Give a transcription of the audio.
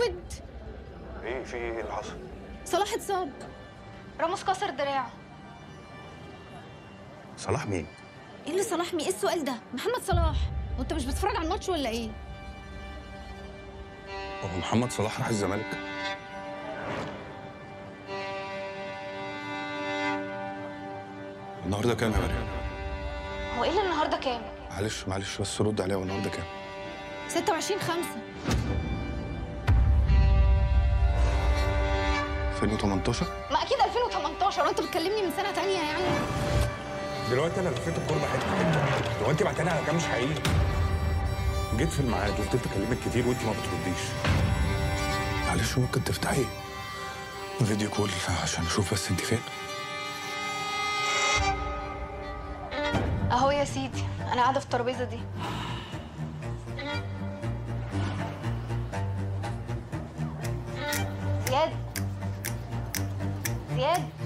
اسود ايه في ايه اللي حصل؟ صلاح اتصاب راموس كسر دراعه صلاح مين؟ ايه اللي صلاح مين ايه السؤال ده محمد صلاح وانت مش بتتفرج على الماتش ولا ايه هو محمد صلاح راح الزمالك؟ النهارده كام يا مريم؟ هو ايه اللي النهارده كام معلش معلش بس رد عليها والنهارده كام؟ 26 5 2018 ما اكيد 2018 وانت بتكلمني من سنه تانية يعني دلوقتي انا لفيت الكوربه حته حته هو انت بعتني على كام مش حقيقي جيت في الميعاد وفضلت اكلمك كتير وانت ما بترديش معلش ممكن تفتحي فيديو كول عشان اشوف بس انت فين؟ اهو يا سيدي انا قاعده في الترابيزه دي زياد زياد